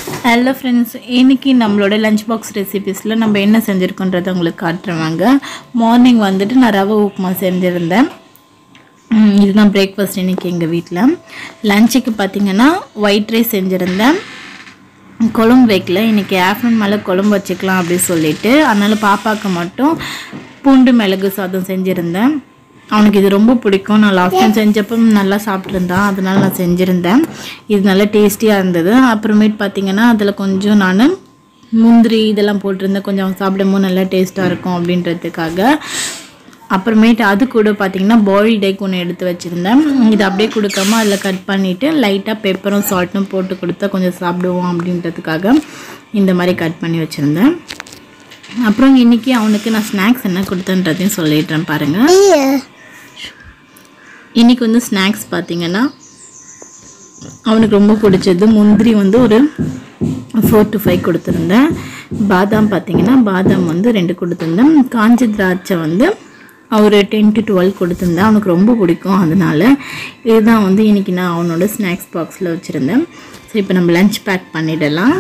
hello friends இன்னைக்கு நம்மளோட lunch box ரெசிபீஸில் நம்ம என்ன செஞ்சுருக்கோன்றதை உங்களுக்கு காட்டுறவாங்க மார்னிங் வந்துட்டு நான் ரவை உப்புமா செஞ்சுருந்தேன் ம், இதுதான் பிரேக்ஃபாஸ்ட் இன்னைக்கு எங்கள் வீட்டில் லஞ்சுக்கு பார்த்தீங்கன்னா ஒயிட் ரைஸ் செஞ்சுருந்தேன் குழம்பு வைக்கல இன்றைக்கி ஆஃப்டர்நூன் மேலே குழம்பு வச்சுக்கலாம் அப்படின்னு சொல்லிட்டு அதனால் பாப்பாவுக்கு மட்டும் பூண்டு மிளகு சாதம் செஞ்சுருந்தேன் அவனுக்கு இது ரொம்ப பிடிக்கும் நான் லாஸ்ட் டைம் செஞ்சப்போ நல்லா சாப்பிட்ருந்தான் அதனால நான் செஞ்சுருந்தேன் இது நல்லா டேஸ்டியாக இருந்தது அப்புறமேட்டு பார்த்தீங்கன்னா அதில் கொஞ்சம் நான் முந்திரி இதெல்லாம் போட்டிருந்தேன் கொஞ்சம் அவன் சாப்பிடும்போது நல்லா டேஸ்ட்டாக இருக்கும் அப்படின்றதுக்காக அப்புறமேட்டு அது கூட பார்த்தீங்கன்னா பாயில்ட் எக் ஒன்று எடுத்து வச்சுருந்தேன் இது அப்படியே கொடுக்காம அதில் கட் பண்ணிவிட்டு லைட்டாக பெப்பரும் சால்ட்டும் போட்டு கொடுத்தா கொஞ்சம் சாப்பிடுவோம் அப்படின்றதுக்காக இந்த மாதிரி கட் பண்ணி வச்சுருந்தேன் அப்புறம் இன்றைக்கி அவனுக்கு நான் ஸ்நாக்ஸ் என்ன கொடுத்தேன்றதையும் சொல்லிடுறேன் பாருங்கள் இன்றைக்கி வந்து ஸ்நாக்ஸ் பார்த்தீங்கன்னா அவனுக்கு ரொம்ப பிடிச்சது முந்திரி வந்து ஒரு ஃபோர் டு ஃபைவ் கொடுத்துருந்தேன் பாதாம் பார்த்தீங்கன்னா பாதாம் வந்து ரெண்டு கொடுத்துருந்தேன் காஞ்சி திராட்சை வந்து ஒரு டென் டு டுவெல் கொடுத்துருந்தேன் அவனுக்கு ரொம்ப பிடிக்கும் அதனால இதுதான் வந்து இன்றைக்கி நான் அவனோட ஸ்நாக்ஸ் பாக்ஸில் வச்சுருந்தேன் ஸோ இப்போ நம்ம லஞ்ச் பேக் பண்ணிடலாம்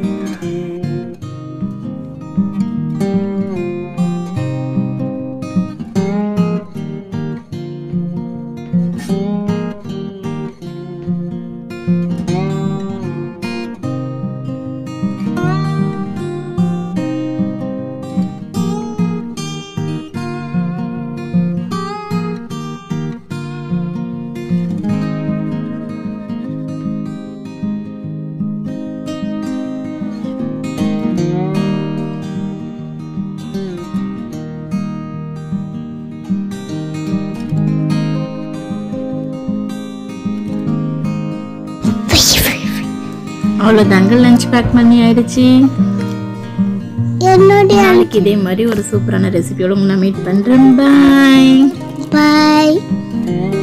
அவ்வளோதாங்க லஞ்ச் பேக் பண்ணி ஆயிடுச்சு என்னுடைய நாளைக்கு இதே மாதிரி ஒரு சூப்பரான ரெசிபியோட உங்களை மீட் பண்ணுறேன் பாய் பாய்